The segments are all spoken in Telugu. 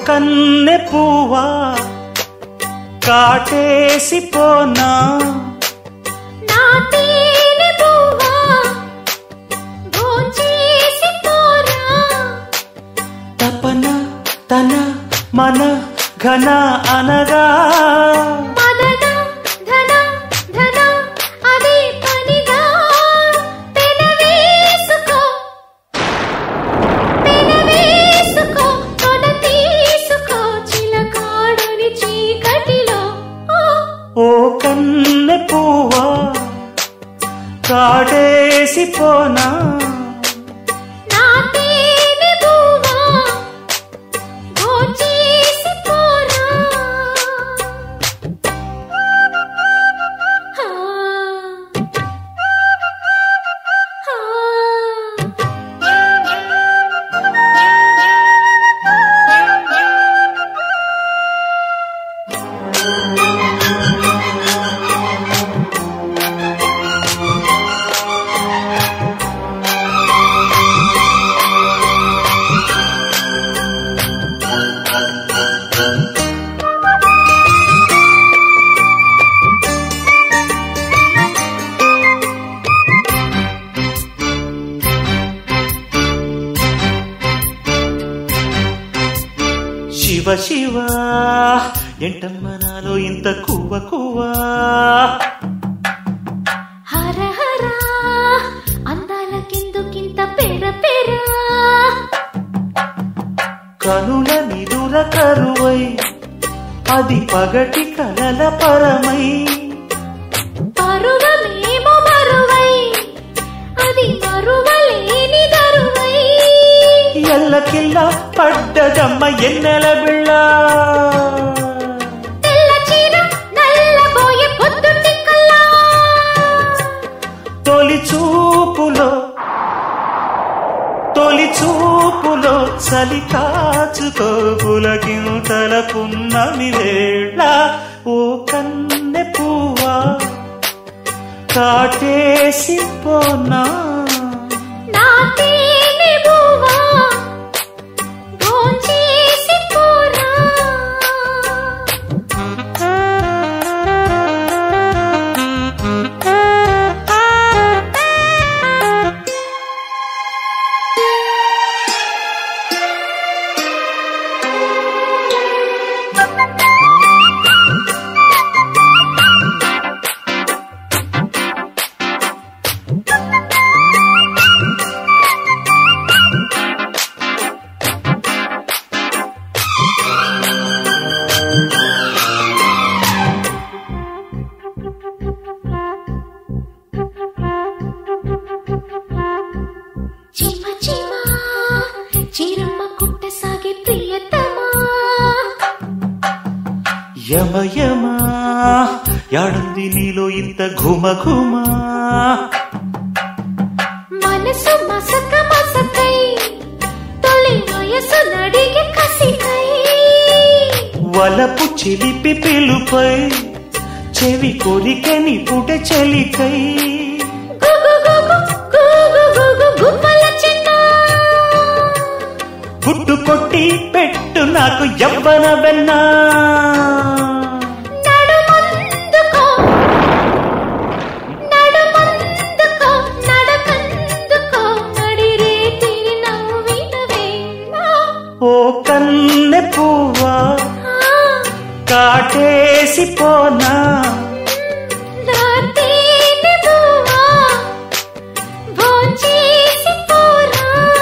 కన్నె పువ్వా కాటేసి పోనా నా తేనె పువ్వా భోంచేసి పోరా తపన తన మన ఘన అనగా మదన ధన ధన అదే పనిగా పెనవేసుకో పెనవేసుకో తొడ తీసుకో చిలకాడని చీకటిలో ఓ ఓ కన్నె పువ్వా కాటేసి పోనా నా తేనె పువ్వా భోంచేసి పోరా హా శివ శివ ఎంటమ్మ నాలో ఇంత కువ్వ కువ్వా హర హర అందాల కిందుకింత పెర పెర కనుల నిదుర కరువై అది పగటి కలల పరమై పరువమేమో మరువై అది మరువలేని దరువై ఎల్లకిల్ల పడ్డదమ్మ ఎన్నెల బిళ్ళ తెల్ల చీర నల్లబోయే పొద్దుటి కల్లా తొలి చూపులో తొలి చూపులో చలి కాచుకో పులకింతల పున్నమి వేళ ఓ కన్నె పువ్వా కాటేసి పోనా నా తేనె బువ్వా భోంచేసి పోరా చిమ చిమ చిరమ్మ కుట్ట సాగే ప్రియతమా యమ యమ యాడుంది నీలో ఇంత ఘుమ ఘుమా మనసు మసక మసకై తొలి వయసు నడిగే కసికై వలపు చిలిపి పిలుపై చెవి కొరికని పుట చెలికై గుగు గుగు గుగు గుగు గుమ్మల చిన్న గుడ్డు కొట్టి పెట్టు నాకు యవ్వన వెన్నా నడుమందుకో నడుమందుకో నడకందుకో నడిరే తిని నవ్విన వేళ ఓ కన్నె పువ్వా కాటేసి పోనా నా తేనె బువ్వా భోంచేసి పోరా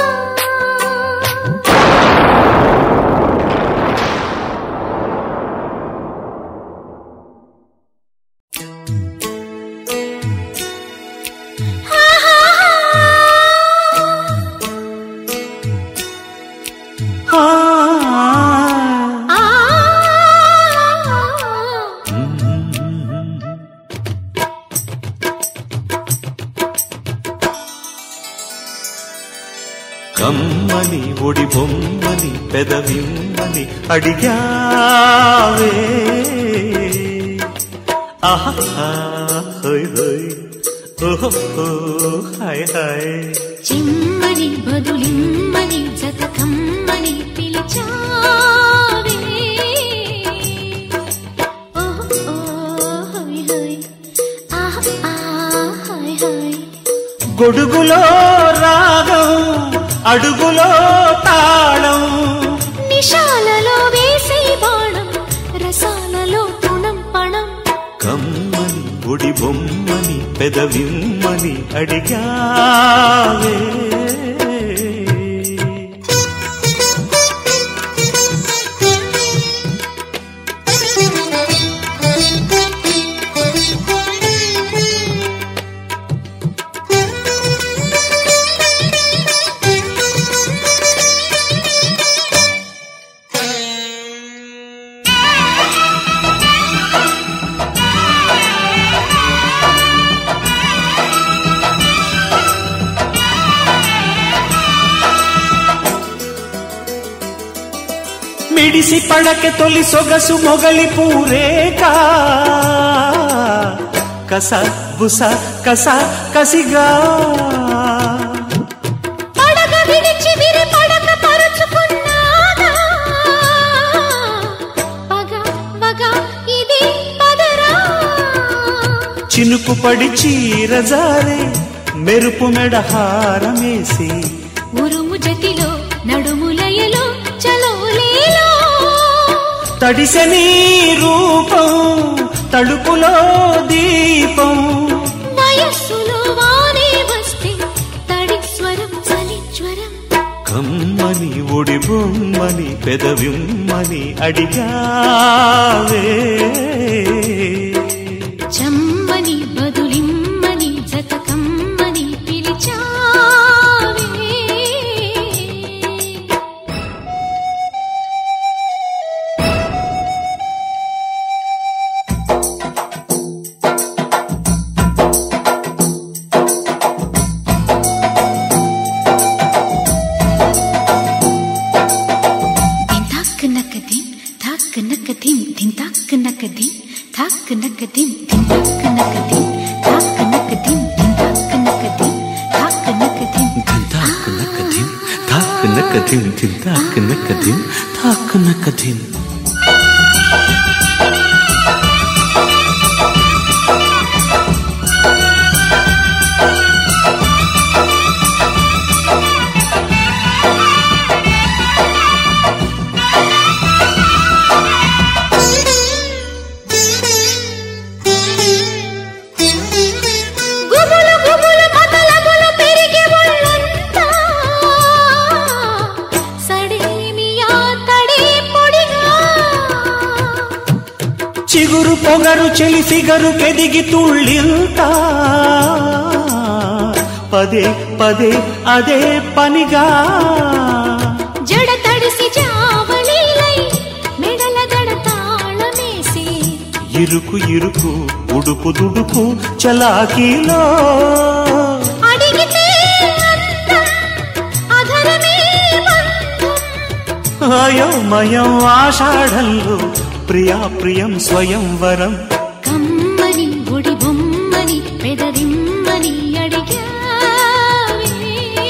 ఆ, ఆ కమ్మని ఒడి బొమ్మని పెదవిమ్మని అడిగావే ఆహా హోయ్ హోయ్ ఓహో హాయ్ హాయ్ చిమ్మని బదులిమ్మని జత కమ్మని పిలిచావే గొడుగులో రాగం అడుగులో తాళం నిషాలలో వేసే బాణం రసాలలో తృణం పణం కమ్మని గుడి బొమ్మని పెదవిమ్మని అడిగావే మిడిసి పడకె తొలి సొగసు మొగలి పూరేక కస బుస కస కసిగా పడగ విడిచి విరి పడక పరుచుకున్నాగా పగ పగ ఇది పదరా చినుకు పడి చీరజారే మెరుపు మెడ హారమేసి ఉరుము జతిలో నడుములయలో చలోలేలో తడిసె నీ రూపం తడుపులో దీపం వయస్సులో వానే వస్తే తడి స్వరం చలి జ్వరం కమ్మని ఒడి బొమ్మని పెదవిమ్మని అడిగావే చమ్మని బదులిమ్మని జతకమ్మని పిలిచావే దిన్ తాక్ నక దిన్ తాక్ నక దిన్ దిన్ తాక్ నక దిన్ తాక్ నక దిన్ దిన్ తాక్ నక దిన్ తాక్ నక దిన్ దిన్ తాక్ నక దిన్ తాక్ నక దిన్ తాక్ నకదిన్ తాక్ నకదిన్ తిన్ తాక్ నకదిన్ తాక్ నకదిన్ గుబులు గుబులు మతలబులు పెరిగి ఒళ్ళంతా సడేమియా తడే పొడిగా చిగురు పొగరు చెలి ఫిగరు కెదిగి తుళ్ళింత పదే పదే అదే పనిగా జడ తడిసి జావళీలై మెడల దడ తాళమేసి ఇరుకు ఇరుకు ఉడుకు దుడుకు చలాకీలో అడిగితే అందం అధరమే బంధం అయోమయం ఆషాఢంలో ప్రియా ప్రియం స్వయంవరం కమ్మని గుడి బొమ్మని పెదరిమ్మని అడిగావే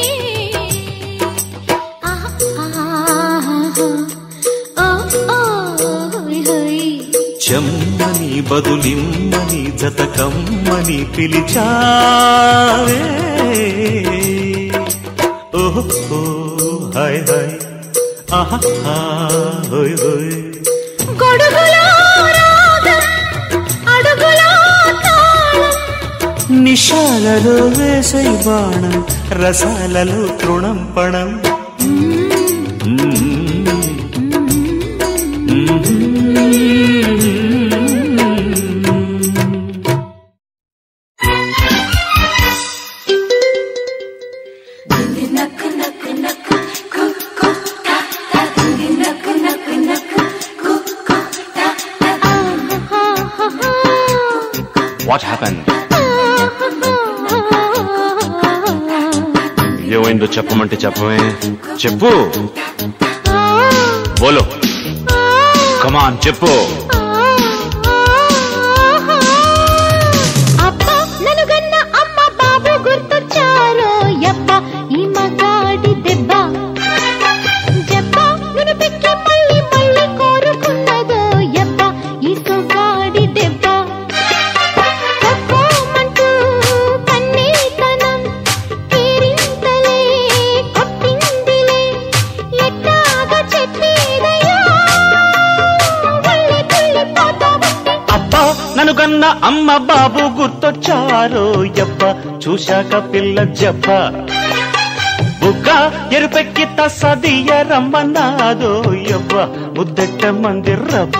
ఆహా, ఆహా, ఓ, ఓ, హోయ్, హోయ్. చెమ్మని బదులిమ్మని జతకమ్మని పిలిచావే ఓహో హాయ్ హాయ్ ఆహా హోయ్ హోయ్ గొడుగులో రాగం, అడుగులో తాళం. నిషాలలో వేసై బాణం రసాలలో తృణం పణం వాట్ హ్యాపెన్ ఏమైందో చెప్పమంటే చెప్పమే చెప్పు బోలో కమాన్ చెప్పు అబ్బా నన్ను గన్న అమ్మ బాబు గుర్తొచ్చారో యబ్బ ఈ మగాడి దెబ్బ జబ్బ నును పెక్కి మళ్ళీ మళ్ళీ కోరుకున్నదో యబ్బ ఈ సొగాడి దెబ్బ తక్కువమంటూ కన్నీతనం గన్న అమ్మ బాబు గుర్తొచ్చారో యబ్బ చూశాక పిల్ల జబ్బ బుగ్గ ఎరుపెక్కి తసదియ రమ్మన్నాదో యబ్బ ముద్దెట్ట మంది రబ్బ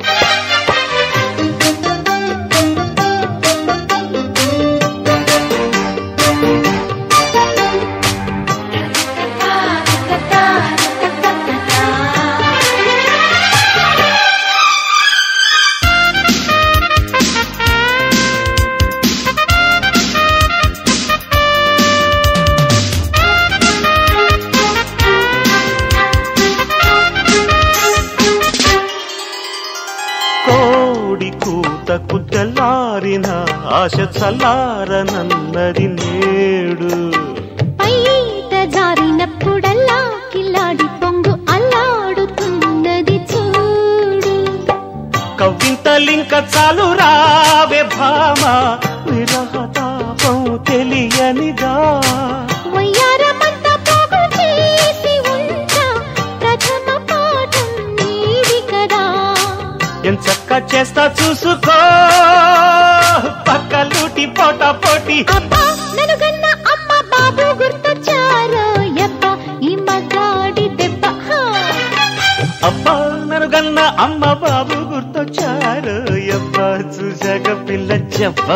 కోడి కూతకు తెల్లారిన ఆశ చల్లారనన్నది నేడు పైట జారినప్పుడల్లా కిల్లాడి పొంగు అల్లాడుతున్నది చూడు కవ్వింతలింక చాలు రావే భామ విరహతాపం తెలియనిదా వయ్యారమంతా పోగు చేసి ఉంటా ప్రథమ పాఠం నీది కదా ఎంచక్క చేస్తా చూసుకో పక్కలూటి పోట పోటీ అబ్బా నన్ను గన్న అమ్మ బాబు గుర్తొచ్చారో యబ్బ ఈ మగాడి దెబ్బ హా. అబ్బా నరుగన్న అమ్మ బాబు గుర్తొచ్చారు యబ్బ చూసాక పిల్ల చెప్ప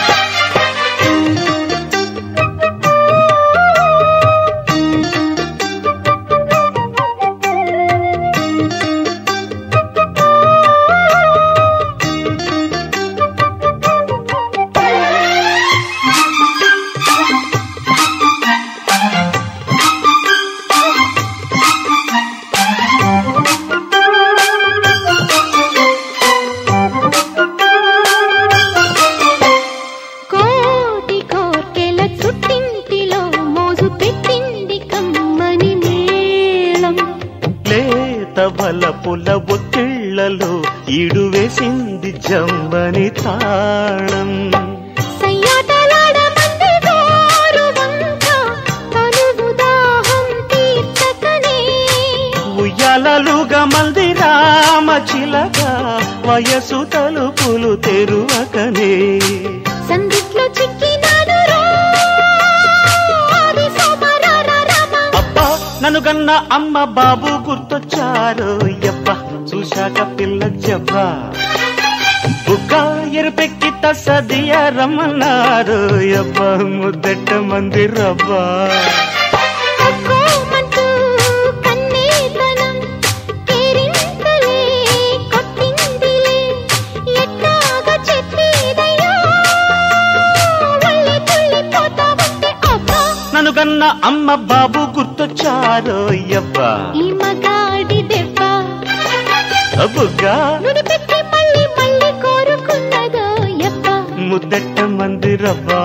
కోటి కోర్కెల చుట్టింటిలో మోజు పెట్టింది కమ్మని మేళం లేత బలపుల ఒత్తిళ్లలో ఈడు వేసింది జమ్మని తాళం సయ్యాటలాడమంది గోరు వంక తనువు దాహం తీర్చకనే ఉయ్యాలలుగా మంది రామ చిలక వయసు తలుపులు తెరువకనే సందిట్లో చిక్కినాడు రో ఆది సోమరార రామ అబ్బా నన్ను గన్న అమ్మ బాబు గుర్తొచ్చారు యబ్బ చూశాక పిల్ల జబ్బ బుగ్గ ఎరుపెక్కి తసదియ రమ్మన్నారు యబ్బ ముద్దెట్ట మంది రబ్బా ఒక్కోమంటూ కన్నేతనం కేరింతలే కొట్టిందిలే ఎట్టాగ చెప్పేదయ్యా వల్లి తుల్లిపోతా ఉంటే అబ్బా నన్ను గన్న అమ్మ బాబు గుర్తొచ్చారు యబ్బ ఈ మగాడి దెబ్బ బుగ్గ నుడి పెట్టి మళ్ళీ మళ్ళీ కోరుకున్నదో యబ్బ ముద్దెట్ట మంది రబ్బా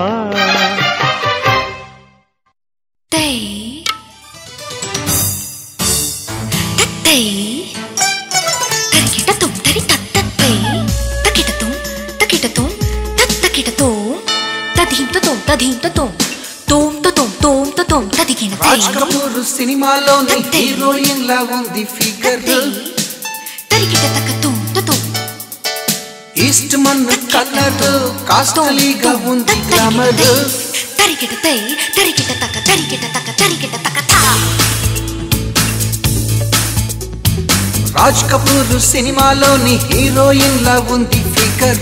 తై తై తరికిట తుమ్ తరి తత్తై తకిట తుమ్ తకిట తుమ్ తత్తకిట తుమ్ తదీంత తుమ్ తదీంత తుమ్ తుమ్ తుమ్ తుమ్ తుమ్ తదిగిన తై రాజ్ కపూర్ సినిమాలోని అంతే. హీరోయిన్ లా ఉంది ఫిగర్ తై తరికిట తక తుమ్ తుమ్ ఈస్ట్ మన్ కలర్ కాస్ట్లీగా ఉంది గ్లామర్ తరికిట తై తరికిట తక తరికిట తక తరికిట తక తా రాజ్ కపూర్ సినిమాలోని హీరోయిన్ లా ఉంది ఫిగర్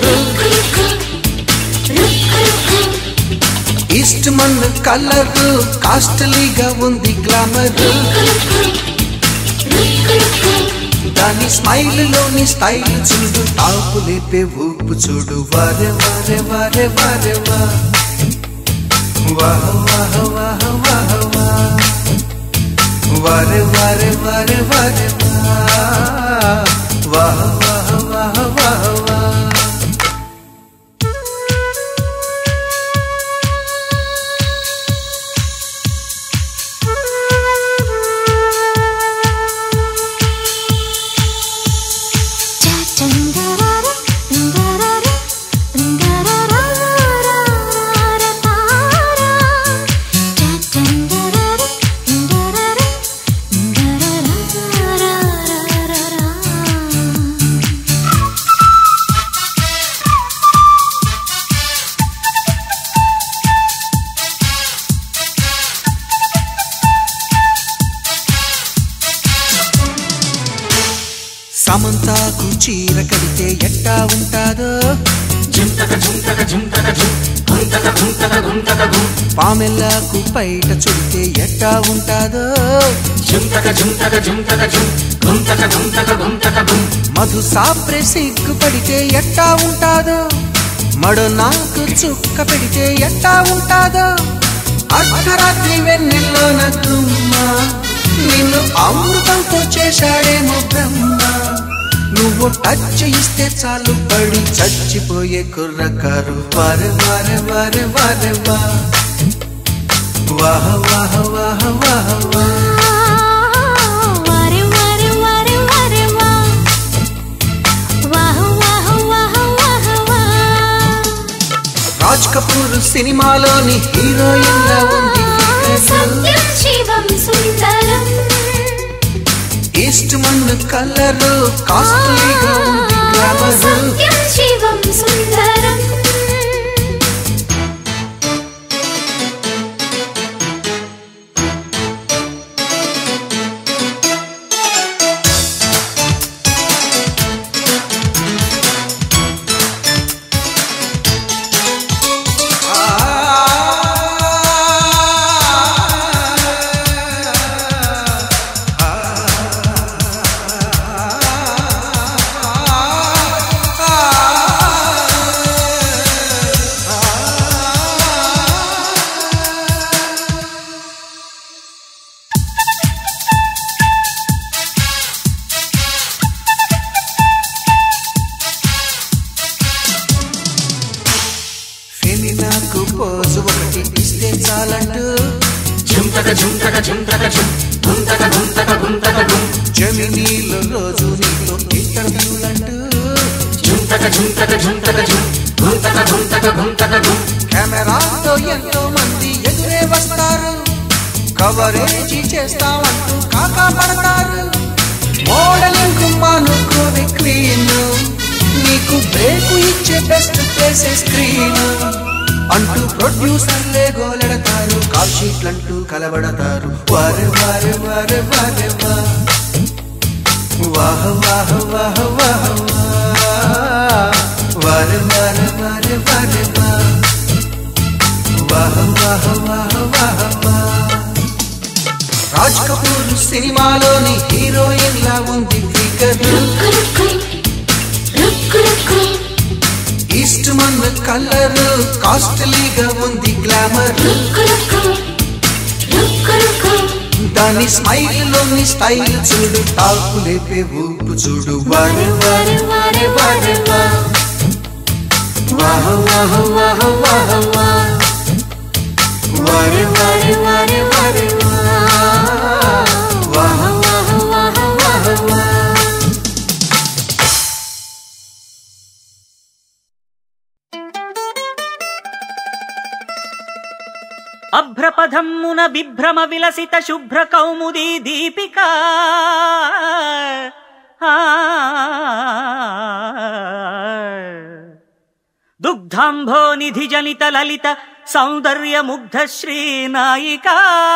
ఈస్ట్ మన్ కలర్ కాస్ట్లీగా ఉంది గ్లామర్ దాని స్మైల్ లోని స్టైల్ చూడు టాపు లేపే ఊపు చూడు వారే వారే వారే వారే వా వాహ వాహ వాహ వాహ వా వారే వారే వారే వారే వా వాహ వాహ వాహ వాహ వా చామంతాకు చీర కడితే ఎట్టా ఉంటాదో పామెల్లాకు పైట చుడితే ఎట్టా ఉంటాదో మధు సాప్రె సిగ్గు పడితే ఎట్టా ఉంటాదో మడు నాకు చుక్క పెడితే ఎట్టా ఉంటాదో అర్ధరాత్రి వెన్నెల్లో నగ్గుమ్మ నిన్ను అమృతంతో చేశాడేమో బ్రహ్మ నువ్వు టచ్ ఇస్తే చాలు పడి చచ్చిపోయే కుర్రకారు వారె వారె వారె వారె వా వాహ వాహ వాహ వాహ వా వారే వారే వారే వారే వా వాహ వాహ వాహ వాహ వా రాజ్ కపూర్ సినిమాలోని హీరోయిన్ లా ఉంది figure. Satyam Shivam Sundaram Eastman colour కాస్ట్లీగా ఉంది గ్లామర్ సత్యం శివం సుందరం ఫెమినాకు పోజు ఒకటి ఇస్తే చాలంటూ జమినీలో రోజు నీతో ఇంటర్వ్యూలంటూ కెమెరాతో ఎంతో మంది ఎదురే వస్తారు కవరేజీ చేస్తామంటూ కాకా పడతారు మోడలింగ్ మానుకోని క్లీన్ నీకు బ్రేక్ ఇచ్చే బెస్ట్ ప్లేసే స్క్రీన్ అంటూ ప్రొడ్యూసర్లే గోలెడతారు కాల్ షీట్లంటూ కలబడతారు వారే వారే వారే వారే వా వాహ వాహ వాహ వాహ వా వారే వారే వారే వారే వా వాహ వాహ వాహ వాహ వా రాజ్ కపూర్ సినిమాలోని హీరోయిన్ లా ఉంది figure Rukku Rukku Rukku Rukku Eastman colour కాస్ట్లీగా ఉంది గ్లామర్ రుక్కు రుక్కు రుక్కు రుక్కు దాని స్మైల్ లోని స్టైల్ చూడు టాపు లేపే ఊపు చూడు వారే వారే వారే వారే వా వాహ వాహ వాహ వాహ వా వారే వారే వారే వారే వా వాహ వాహ వాహ వాహ వా అభ్రపథమ్మున బిభ్రమ విలసిత శుభ్ర కౌముదీ దీపిక ఆ. దుగ్ధాంభో నిధి జనిత లలిత సౌందర్య ముగ్ధ శ్రీనాయికా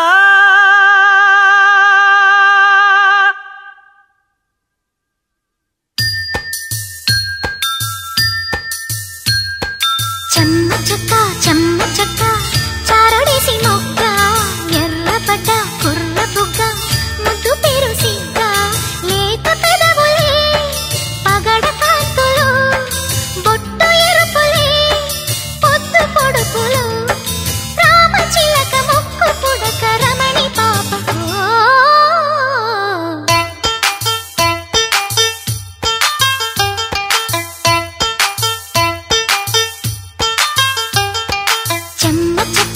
చెమ్మ చెక్క చెమ్మ చెక్క చారడేసి మొక్క ఎర్రపడ్డ కుర్ర బుగ్గ ముద్దు పేరు సిగ్గ లేత పెదవులే పగడ కాంతులు బొట్టు ఎరుపులే పొద్దు పొడుపులు రామ చిలక మొక్కు పుడక రమణి పాప చెమ్మ చెక్క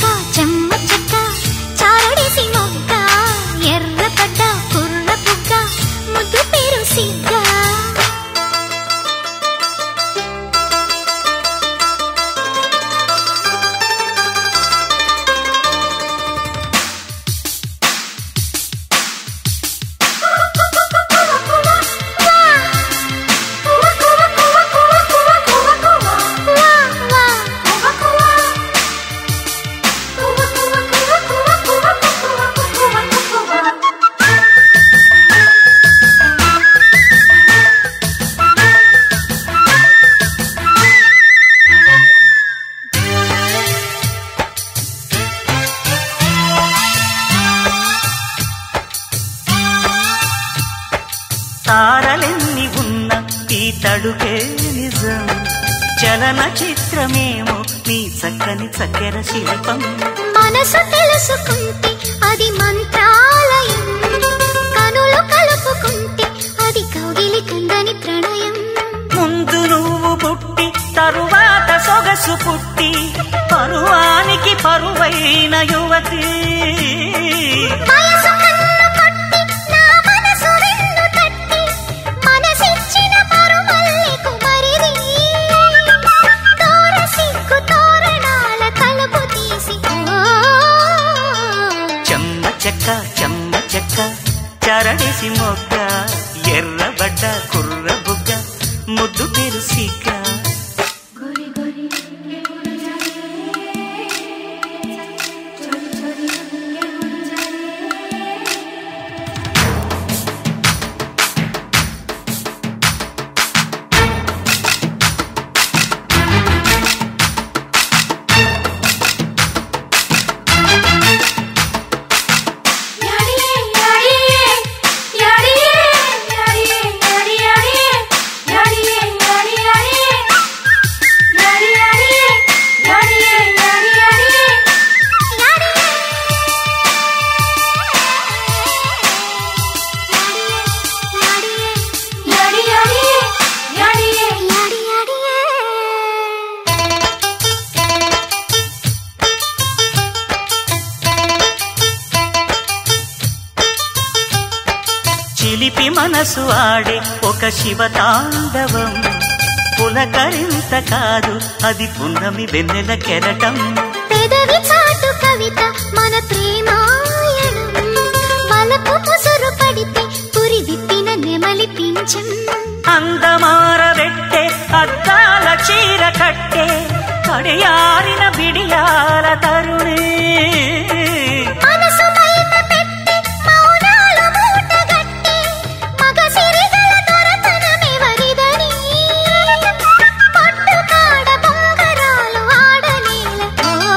బ్రతుకడుకే నిజం చలన చిత్రమేమో నీ చక్కని చక్కెర శిల్పం మనసు తెలుసుకుంటే అది మంత్రాలయం కనులు కలుపుకుంటే అది కౌగిలి కందని ప్రణయం ముందు నువ్వు పుట్టి తరువాత సొగసు పుట్టి పరువానికి పరువైన యువతి వయసు కన్ను కొట్టి నా మనసు వెన్ను తట్టి మనసిచ్చిన పరుమల్లెకు మరిది తోర సిగ్గు తోరణాల తలుపు తీసి ఓ చెమ్మ చెక్క చెమ్మ చెక్క చరడేసి మొగ్గ ఎర్రబడ్డ కుర్ర బుగ్గ ముద్దు పెరుసిక చిలిపి మనసు ఆడే ఒక శివతాండవం పులకరింత కాదు అది పున్నమి వెన్నెల కెరటం పెదవి చాటు కవిత మన ప్రేమాయణం వలపు ముసురు పడితే పురి విప్పిన నెమలి పింఛం అందమారబెట్టే అద్దాల చీర కట్టే కడియారిన బిడియాల తరుణే మనసు బయట పెట్టి మౌనాలు మూటగట్టి మగ సిరిగల దొరతనమెవరిదని పట్టు కాడ బొంగరాలు ఆడనేల ఓ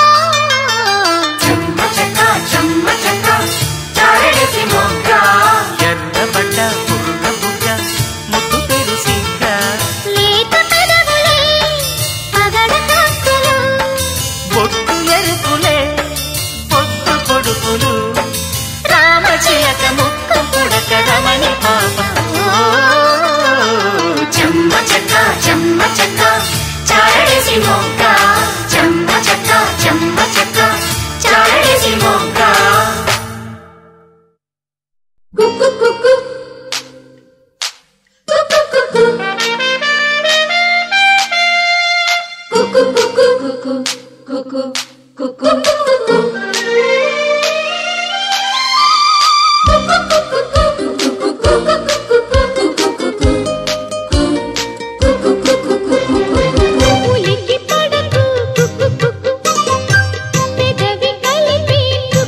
ఎర్రబడ్డ కుర్ర బుగ్గ ముద్దు పెరుసిక లేత పెదవులే పగడ కాకులు బొట్టు ఎరుపులే పొద్దు పొడుపులు రామచిలక ముక్కు పుడక రమణి పాప చెమ్మ చెక్క చెమ్మ చెక్క చారడేసి మొక్క చెమ్మ చెక్క చెమ్మ చెక్క చారడేసి మొక్క ఉలికి పడకు పెదవి కలిపి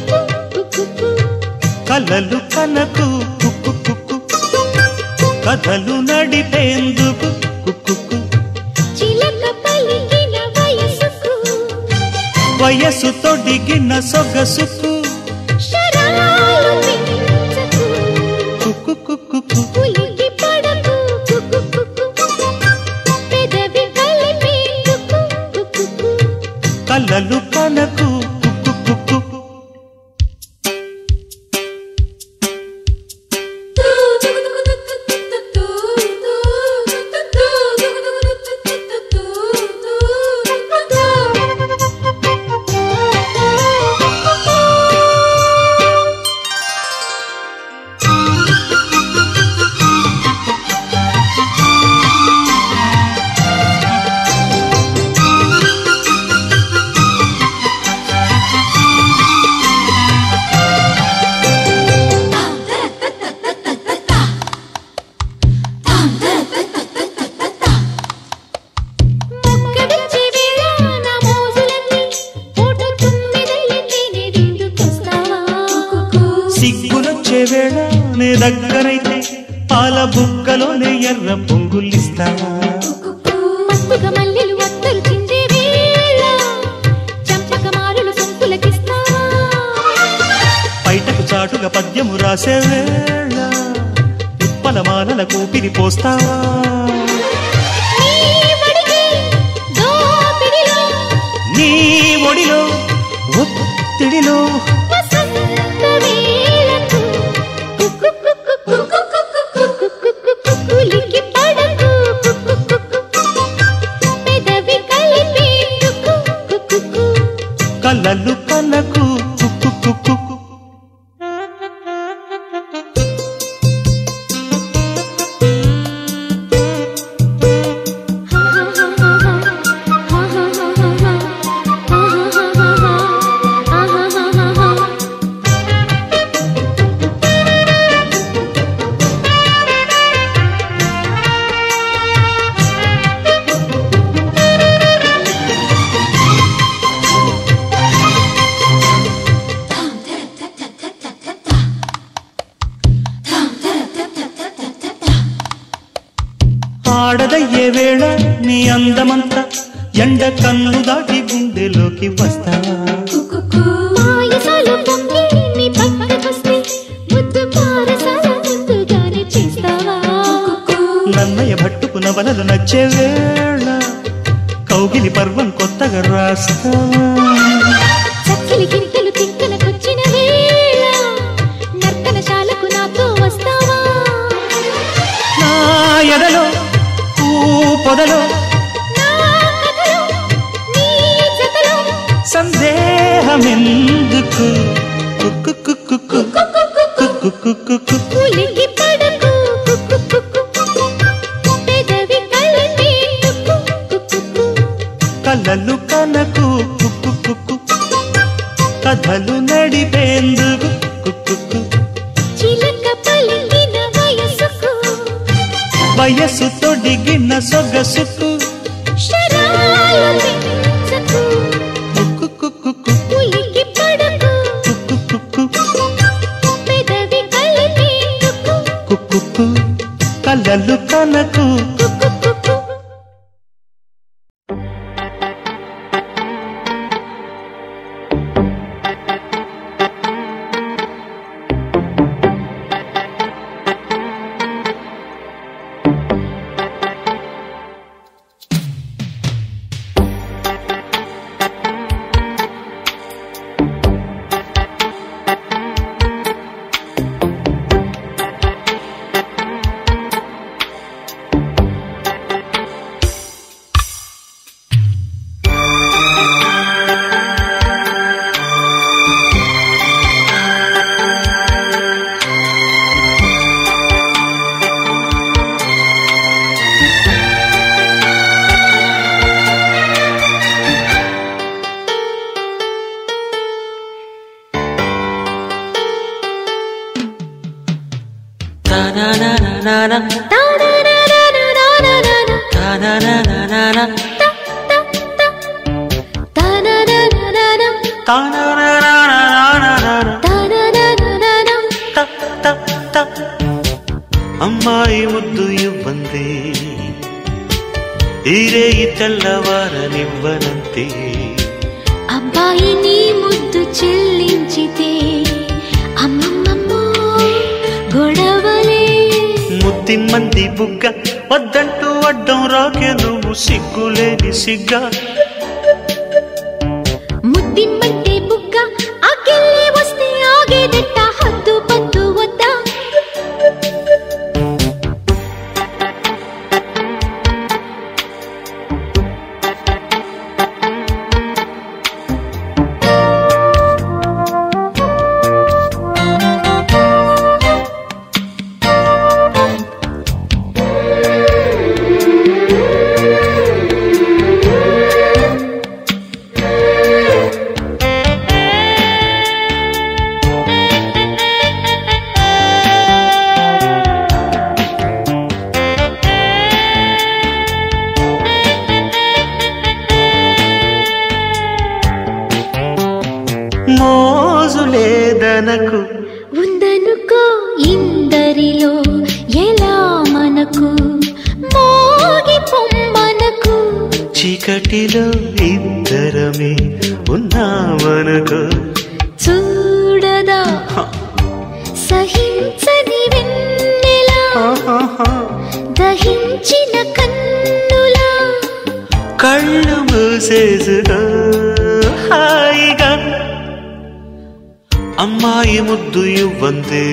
కలలు కనకు కుక్కు కుక్కు కథలు నడిపేందుకు కుక్కు చిలక పలికిన వయసుకు వయసు తొడిగిన సొగసుకు శరాలు పెంచకు కుక్కు కుక్కు ఉలికి పడకు పెదవి కలిపి కలలు కనకు కుక్కు కుక్కు మొక్కడిచ్చే వేళ నా మోజులన్నీ పూట తుమ్మిదైతేనే దిండుకొస్తావా సిగ్గునొచ్చే వేళ నే దగ్గరైతే పాల బుక్కలోనే ఎర్ర పొంగులిస్తావా మత్తుగా మల్లెలు వత్తలు చిందే వేళ చంపక మారులు సొంపులకిస్తావా బయటకు చాటుగా పద్యము రాసే వేళ ఉప్పల మాలల కూపిరి పోస్తావా ఒత్తిడిలో వసంత వేళకు కుక్కు కుక్కు కుక్కు కుక్కు కుక్కు కుక్కు కులికి పడకు కుక్కు కుక్కు పెదవి కలిపి కుక్కు కుక్కు కుక్కు కలలు కలకు కుక్కు కుక్కు ఆడదయ్యే వేళ నీ అందమంతా ఎండ కన్ను దాటి గుండెలోకి వస్తావా మాయసాలు పొంగి నీ పక్కకొస్తే ముద్దు పారసాల ముద్దుగానే చేస్తావా నన్నయ్య భట్టుకు నవలలు నచ్చే వేళ కౌగిలి పర్వం కొత్తగా రాస్తావా చక్కిలి గింతలు తిక్కనకొచ్చిన వేళ నర్తనశాలకు నాతో వస్తావా నా ఎదలో పూ పొదలో నా కథలో నీ జతలో సందేహమెందుకు కుక్కు కుక్కు కుక్కు కుక్కు కుక్కు ఉలికి పడకు కుక్కు కుక్కు పెదవి కలిపి కుక్కు కుక్కు కలలు కనకు కుక్కు కుక్కు కథలు నడిపేందుకు కుక్కు చిలక పలికిన వయసుకు వయస్సు తొడిగిన సొగసుకు శరాలు పెంచకు కుక్కు కుక్కు ఉలికి పడకు కుక్కు కుక్కు పెదవి కలిపి కుక్కు కుక్కు కలలు కనకు కుక్కు కుక్కు అమ్మాయి ముద్దు ఇవ్వంది ఈరేయి తెల్లవారనివ్వనంతే అబ్బాయి నీ ముద్దు చెల్లించితే అమ్మమ్మమ్మో గొడవలే ముద్ది మంది బుగ్గ వద్దంటూ అడ్డం రాకే నువ్వు సిగ్గులేని సిగ్గా ముద్దిమ్మంటే బుగ్గ ఆకెళ్ళి వస్తే ఆగేదెట్ట హద్దు పద్దు వద్దా మోజు లేదనకు ఉందనుకో ఇందరిలో ఎలా మనకు మోగి పొమ్మనకు చీకటిలో ఇద్దరమే ఉన్నామనుకో చూడదా సహించని వెన్నెలా దహించిన కన్నులా కళ్ళు మూసేసుకో హాయిగా అమ్మాయి ముద్దు ఇవ్వందే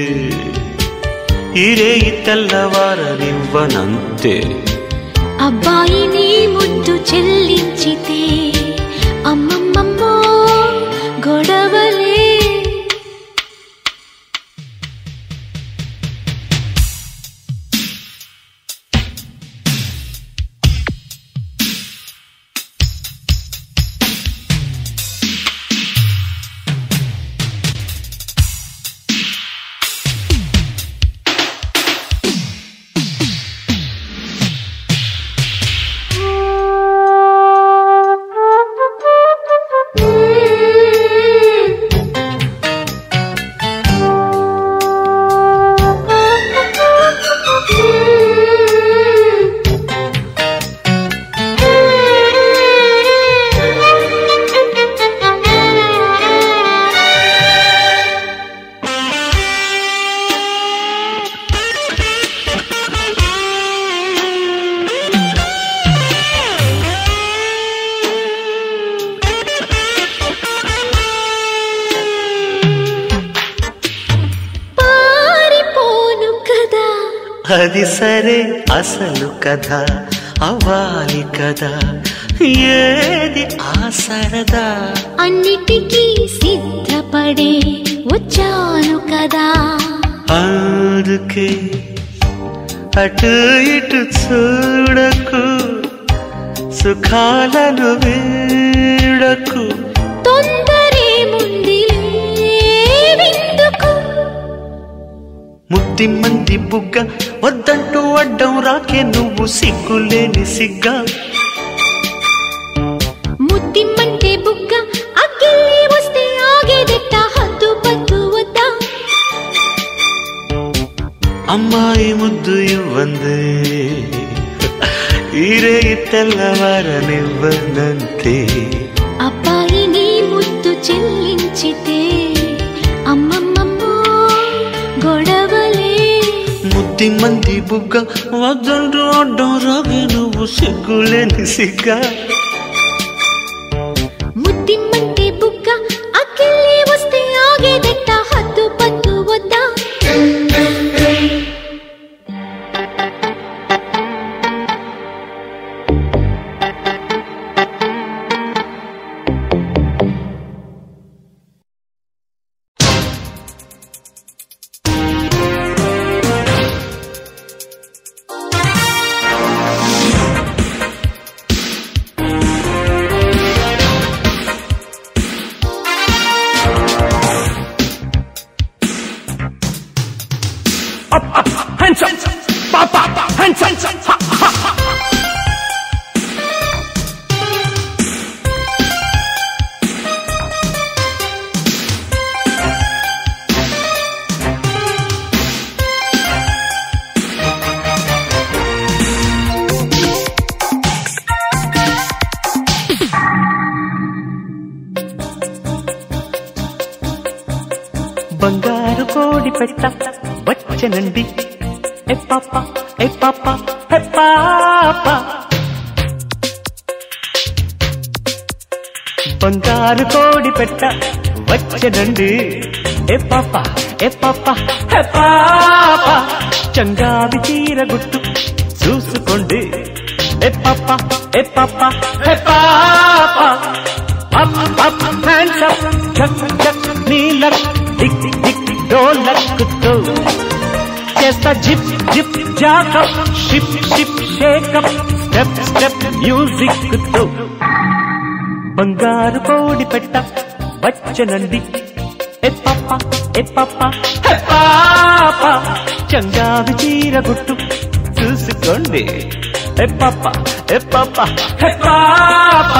ఇరే తెల్లవారనివ్వనంతే అబ్బాయిని ముద్దు చెల్లించితే అమ్మమ్మమ్మో గొడవలే పారిపోను కదా అది సరే అసలు కథ అవ్వాలి కదా ఏది ఆ సరదా అన్నిటికీ సిద్ధపడే వచ్చాను కదా అందుకే అటు ఇటు చూడకు సుఖాలను వీడకు తొందరే ముంది విందుకు ముద్ది మంది బుగ్గ వద్దంటూ అడ్డం రాకే నువ్వు సిగ్గులేని సిగ్గా ముద్దిమ్మంటే బుగ్గ అక్కిల్లి వస్తే ఆగేదెట్ట హద్దు పద్దు వద్దా అమ్మాయి ముద్దు ఇవ్వందే ఈరే తెల్లవారనివ్వనంతే అబ్బాయిని ముద్దు చెల్లించితే అమ్మమ్మమ్మో గొడవలే ముద్ది మంది బుగ్గ వద్దంటూ అడ్డం రాకే నువ్వు సిగ్గులేని సిగ్గా ముద్దిమ్మంటే బుగ్గ అక్కిల్లి వస్తే ఆగేదెట్ట హద్దు పద్దు వద్దా బంగారు కోడి పెట్ట వచ్చనండి ఏ పాప ఏ పాప హే పాప బంగారు కోడి పెట్ట వచ్చనండి ఏ పాప ఏ పాప హే పాప చంగావి చీర గుట్టు చూసుకోండి ఏ పాప ఏ పాప హే పాప అప్ అప్ హ్యాండ్స్ అప్ చక్ చక్ నీలక్ టిక్ టిక్ డోలక్తో చేస్తా zip zip jack up ship ship shake up step step music తో బంగారు కోడి పెట్ట వచ్చనండి ఏ పాప ఏ పాప హే పాప చంగావి చీర గుట్టు చూసుకోండి ఏ పాప ఏ పాప హే పాప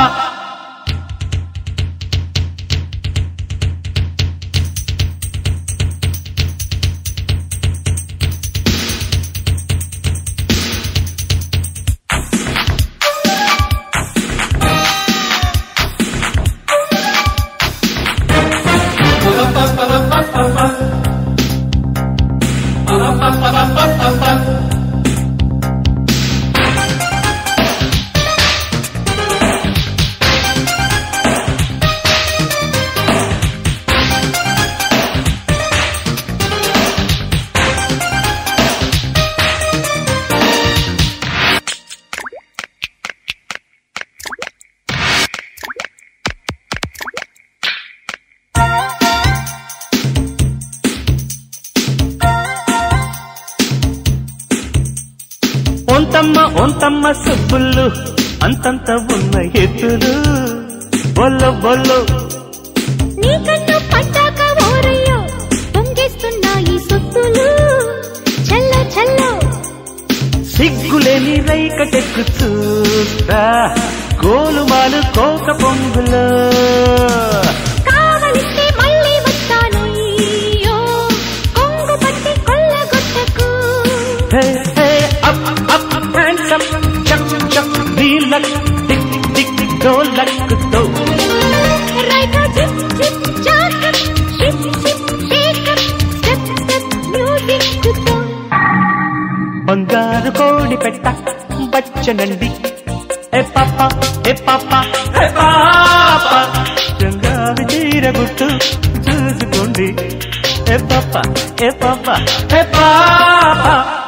ఒంతమ్మ ఒంతమ్మ సుబ్బులు అంతంత ఉన్న ఎత్తులు బొల్లు బొల్లు నీ కన్ను పట్టాక ఓరయ్యో పొంగేస్తున్నాయి సొత్తులు చల్ల చల్లో సిగ్గులేని రైకటెక్కు చూస్తా గోలుమాలు కోక పొంగులో కావలిస్తే మళ్ళీ వస్తానయ్యో కొంగు పట్టి కొల్లగొట్టకు హే హే అప్ అప్ హ్యాండ్స్ అప్ చక్ చక్ నీలక్ టిక్ టిక్ డోలక్తో right zip zip jack up ship ship shake up step step music తో బంగారు కోడి పెట్ట బచ్చనండి ఏ పాప ఏ పాప ఏ పాప చంగావి తీరగుట్టు చూసుకోండి ఏ పాప ఏ పాప ఏ పాప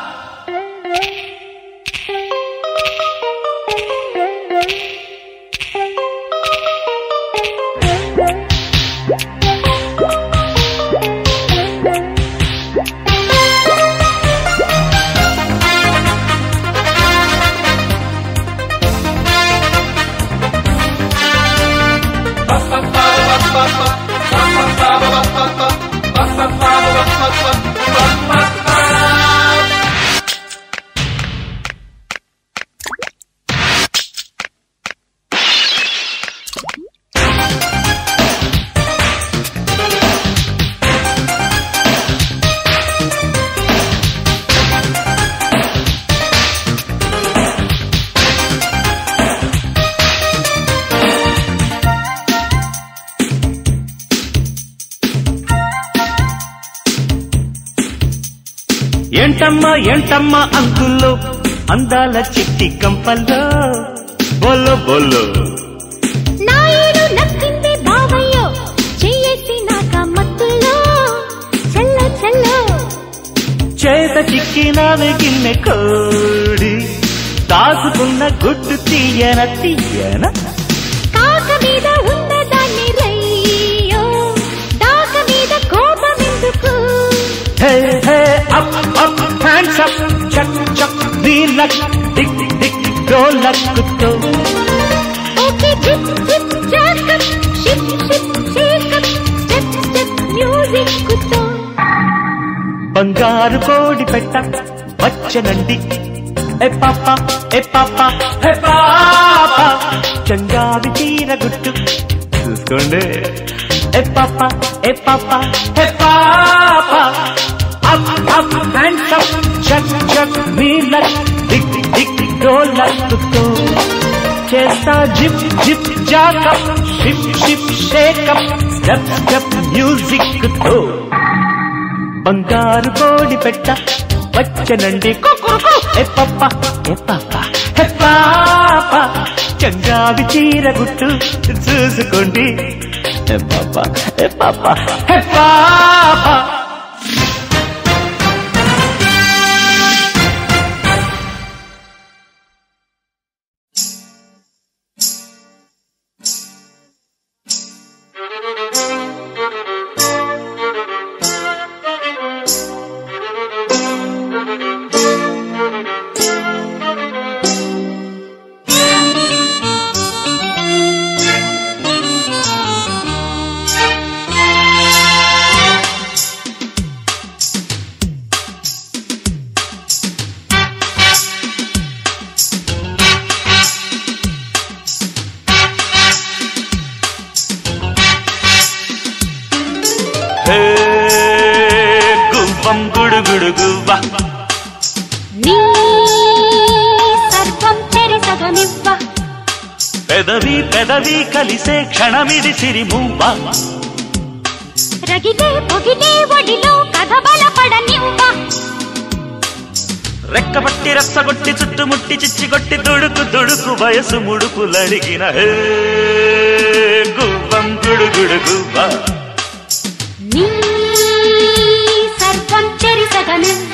ఏంటమ్మా ఏంటమ్మా అంకుల్లో అందాల చిట్టి కంపల్లో బొల్లు బొల్లు నాయుడు నక్కింది బావయ్యో చెయ్యేసి నాక మత్తులో చల్ల చల్లో చేత చిక్కినావే గిన్నె కోడి దాసుకున్న గుడ్డు తీయన తీయన కాక మీద ఉన్న దాన్ని రయ్యో దాక మీద కోపం ఎందుకు హే హే అప్ అప్ హ్యాండ్స్ అప్ చక్ చక్ నీలక్ టిక్ టిక్ డోలక్తో okay zip zip jack up ship ship shake up step step music తో బంగారు కోడి పెట్ట వచ్చనండి ఏ పాప ఏ పాప ఏ పాప చంగావి తీర గుట్టు చూసుకోండి ఏ పాప ఏ పాప ఏ పాప అప్ అప్ హ్యాండ్స్ అప్ చక్ చక్ నీలక్ దిక్ దిక్ డోలక్తో చేస్తా zip zip jack up ship ship shake up step step music తో బంగారు కోడి పెట్ట వచ్చనండి కుకురుకు. ఏ పప్ప ఏ పాప ఏ పాప చంగావి చీర గుట్టు చూసుకోండి ఏ పాప ఏ పాప ఏ పాప హే, గువ్వం గుడుగుడు గువ్వ నీ సర్వం తెరిసగనివ్వ పెదవి పెదవి కలిసే క్షణమిది సిరిమువ్వ రగిలే పొగిలే ఒడిలో కథ బలపడనివ్వ రెక్కబట్టి రచ్చగొట్టి చుట్టుముట్టి చిచ్చిగొట్టి దుడుకు దుడుకు వయసు ముడుపులడిగిన హే గువ్వం గుడుగుడు గువ్వ నీ సర్వం చెరిసగనివ్వ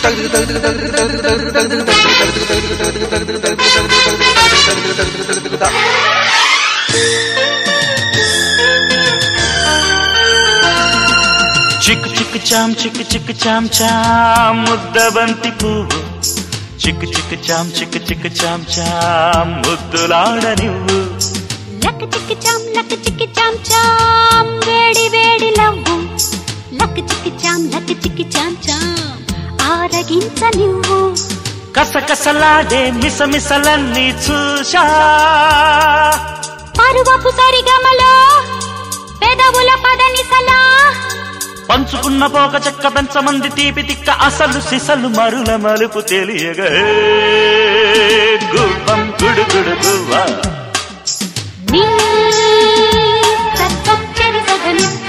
చిక్కు చిక్కు చామ్ చిక్కు చిక్కు చామ్ చామ్ ముద్దబంతి పువ్వు చిక్కు చిక్కు చామ్ చిక్కు చిక్కు చామ్ చామ్ ముద్దులాడ నువ్వు లక్ చిక్కి చామ్ లక్ చిక్కి చామ్ చామ్ వేడి వేడి లవ్వు లక్ చిక్కి చామ్ లక్ చిక్కి చామ్ చామ్ ఆరగించ నువ్వు కసకసలాడే మిసమిసలన్నీ చూశా పరువపు సరిగమలో పెదవుల పదనిసలా పంచుకున్న పోక చెక్క పెంచమంది తీపి తిక్క అసలు సిసలు మరుల మలుపు తెలియగా గువ్వం గుడు గుడు గువ్వా నీ తత్వం చెరిసగనివ్వ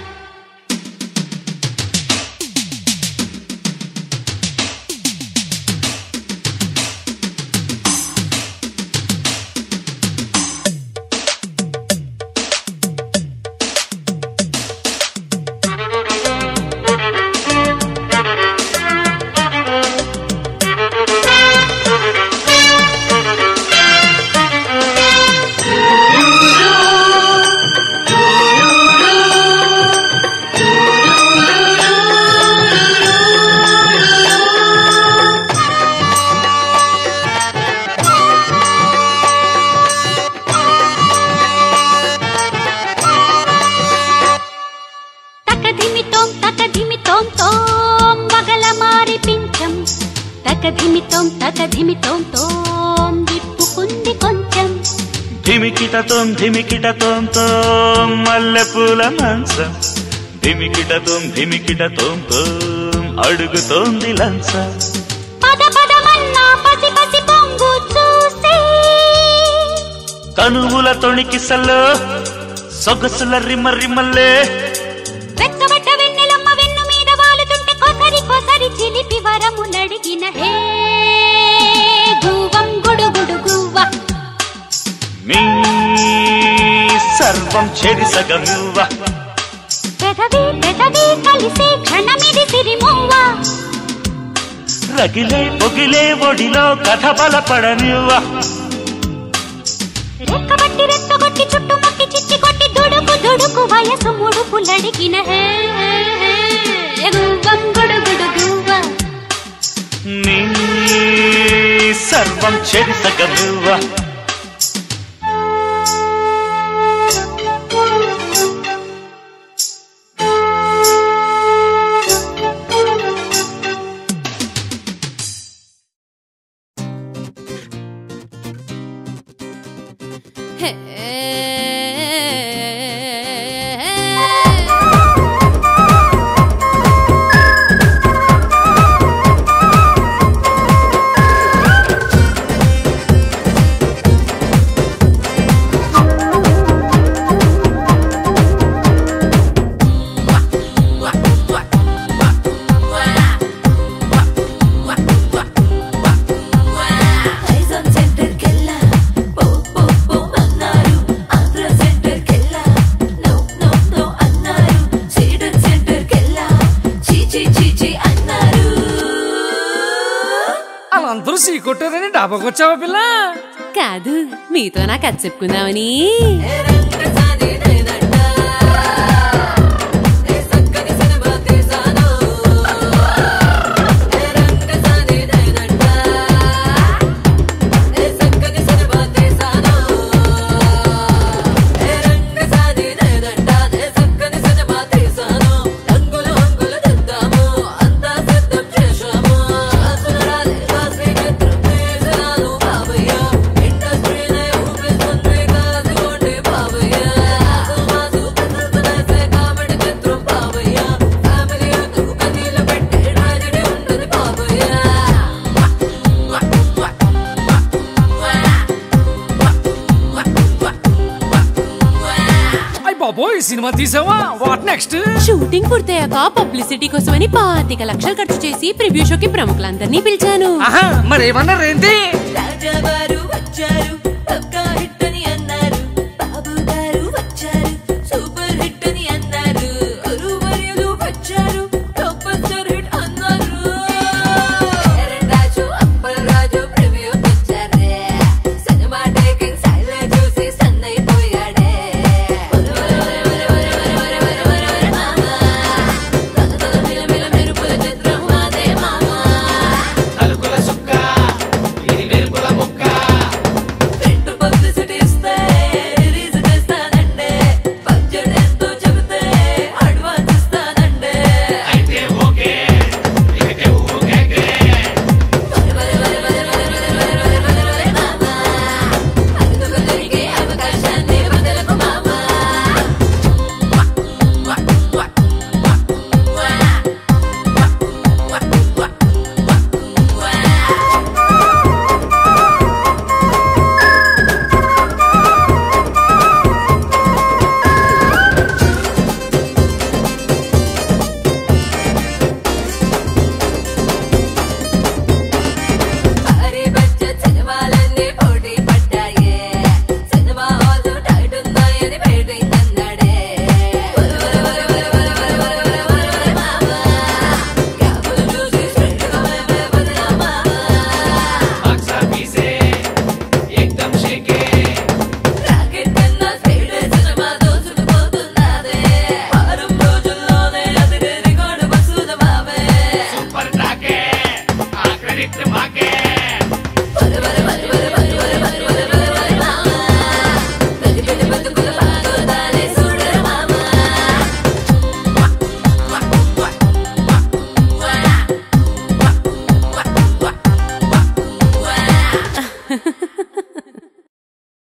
తకధిమితోం తకధిమితోం తోం బగల మారి పించం తకధిమితోం తకధిమితోం తోం విప్పుకుంది కొంచెం ధిమికిటతోం ధిమికిటతోం తోం మల్లెపూల మంచం ధిమికిటతోం ధిమికిటతోం తోం అడుగుతోంది లంచం పద పదమన్నా పసి పసి పొంగు చూసి కనువుల తొణికిసల్లో సొగసుల రిమ్మ రిమ్మల్లే వెక్కబడ్డ వెన్నెలమ్మ వెన్ను మీద వాలుతుంటే కొసరి కొసరి చిలిపి వరములడిగిన హే గువ్వం గుడుగుడు గువ్వ మీ సర్వం చెడి సగమువ్వ పెదవి పెదవి కలిసే క్షణమిది సిరిమువ్వ రగిలే పొగిలే ఒడిలో కథ బలపడనివ్వ రెక్కబట్టి రెత్తగొట్టి చుట్టుముట్టి చిచ్చి కొట్టి దుడుకు దుడుకు వయసు ముడుపులడిగిన హే గువ్వం గుడుగుడు గువ్వ నీ సర్వం చెడి సగమువ్వ హైజాన్ సెంటర్ కెల్లా పో పో పో అన్నారు ఆంధ్ర సెంటర్ కెల్లా నో నో నో అన్నారు సీడెడ్ సెంటర్ కెల్లా చీ చీ చీ చీ అన్నారు వాళ్ళందరూ సీ కొట్టారని డాబాకొచ్చావా పిల్ల కాదు మీతో నా కథ చెప్పుకుందామని అయ్య బాబోయ్ సినిమా తీసావా వాట్ నెక్స్ట్ షూటింగ్ పూర్తయ్యాక పబ్లిసిటీ కోసమని పాతిక లక్షలు ఖర్చు చేసి ప్రివ్యూ షోకి ప్రముఖులందరినీ పిలిచాను ఆహా మరేమన్నారేంటి రాజావారు వచ్చారు